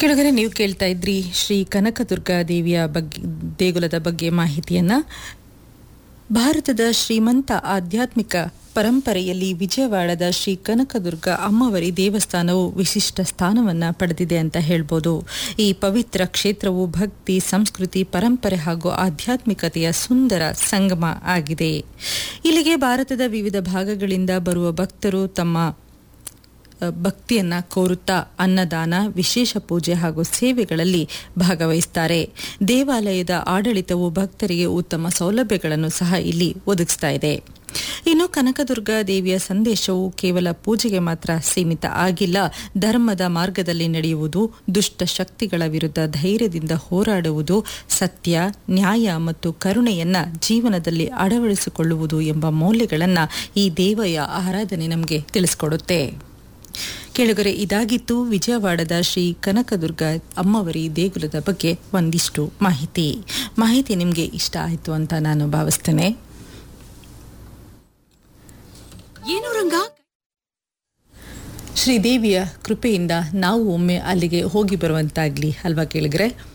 ಕೆಳಗಡೆ ನೀವು ಕೇಳ್ತಾ ಇದ್ರಿ ಶ್ರೀ ಕನಕದುರ್ಗ ದೇವಿಯ ಬಗ್ಗೆ ದೇಗುಲದ ಬಗ್ಗೆ ಮಾಹಿತಿಯನ್ನ ಭಾರತದ ಶ್ರೀಮಂತ ಆಧ್ಯಾತ್ಮಿಕ ಪರಂಪರೆಯಲ್ಲಿ ವಿಜಯವಾಡದ ಶ್ರೀ ಕನಕದುರ್ಗ ಅಮ್ಮವರಿ ದೇವಸ್ಥಾನವು ವಿಶಿಷ್ಟ ಸ್ಥಾನವನ್ನು ಪಡೆದಿದೆ ಅಂತ ಹೇಳ್ಬೋದು ಈ ಪವಿತ್ರ ಕ್ಷೇತ್ರವು ಭಕ್ತಿ ಸಂಸ್ಕೃತಿ ಪರಂಪರೆ ಹಾಗೂ ಆಧ್ಯಾತ್ಮಿಕತೆಯ ಸುಂದರ ಸಂಗಮ ಆಗಿದೆ ಇಲ್ಲಿಗೆ ಭಾರತದ ವಿವಿಧ ಭಾಗಗಳಿಂದ ಬರುವ ಭಕ್ತರು ತಮ್ಮ ಭಕ್ತಿಯನ್ನ ಕೋರುತ್ತಾ ಅನ್ನದಾನ ವಿಶೇಷ ಪೂಜೆ ಹಾಗೂ ಸೇವೆಗಳಲ್ಲಿ ಭಾಗವಹಿಸುತ್ತಾರೆ ದೇವಾಲಯದ ಆಡಳಿತವು ಭಕ್ತರಿಗೆ ಉತ್ತಮ ಸೌಲಭ್ಯಗಳನ್ನು ಸಹ ಇಲ್ಲಿ ಒದಗಿಸ್ತಾ ಇದೆ ಇನ್ನು ಕನಕದುರ್ಗ ದೇವಿಯ ಸಂದೇಶವು ಕೇವಲ ಪೂಜೆಗೆ ಮಾತ್ರ ಸೀಮಿತ ಆಗಿಲ್ಲ ಧರ್ಮದ ಮಾರ್ಗದಲ್ಲಿ ನಡೆಯುವುದು ದುಷ್ಟ ಶಕ್ತಿಗಳ ವಿರುದ್ಧ ಧೈರ್ಯದಿಂದ ಹೋರಾಡುವುದು ಸತ್ಯ ನ್ಯಾಯ ಮತ್ತು ಕರುಣೆಯನ್ನ ಜೀವನದಲ್ಲಿ ಅಳವಡಿಸಿಕೊಳ್ಳುವುದು ಎಂಬ ಮೌಲ್ಯಗಳನ್ನು ಈ ದೇವಯ ಆರಾಧನೆ ನಮಗೆ ತಿಳಿಸ್ಕೊಡುತ್ತೆ ಕೆಳಗರೆ ಇದಾಗಿತ್ತು ವಿಜಯವಾಡದ ಶ್ರೀ ಕನಕದುರ್ಗ ಅಮ್ಮವರಿ ದೇಗುಲದ ಬಗ್ಗೆ ಒಂದಿಷ್ಟು ಮಾಹಿತಿ ಮಾಹಿತಿ ನಿಮಗೆ ಇಷ್ಟ ಆಯಿತು ಅಂತ ನಾನು ಭಾವಿಸ್ತೇನೆ ಏನು ರಂಗ ಶ್ರೀದೇವಿಯ ಕೃಪೆಯಿಂದ ನಾವು ಒಮ್ಮೆ ಅಲ್ಲಿಗೆ ಹೋಗಿ ಬರುವಂತಾಗ್ಲಿ ಅಲ್ವಾ ಕೇಳಿದ್ರೆ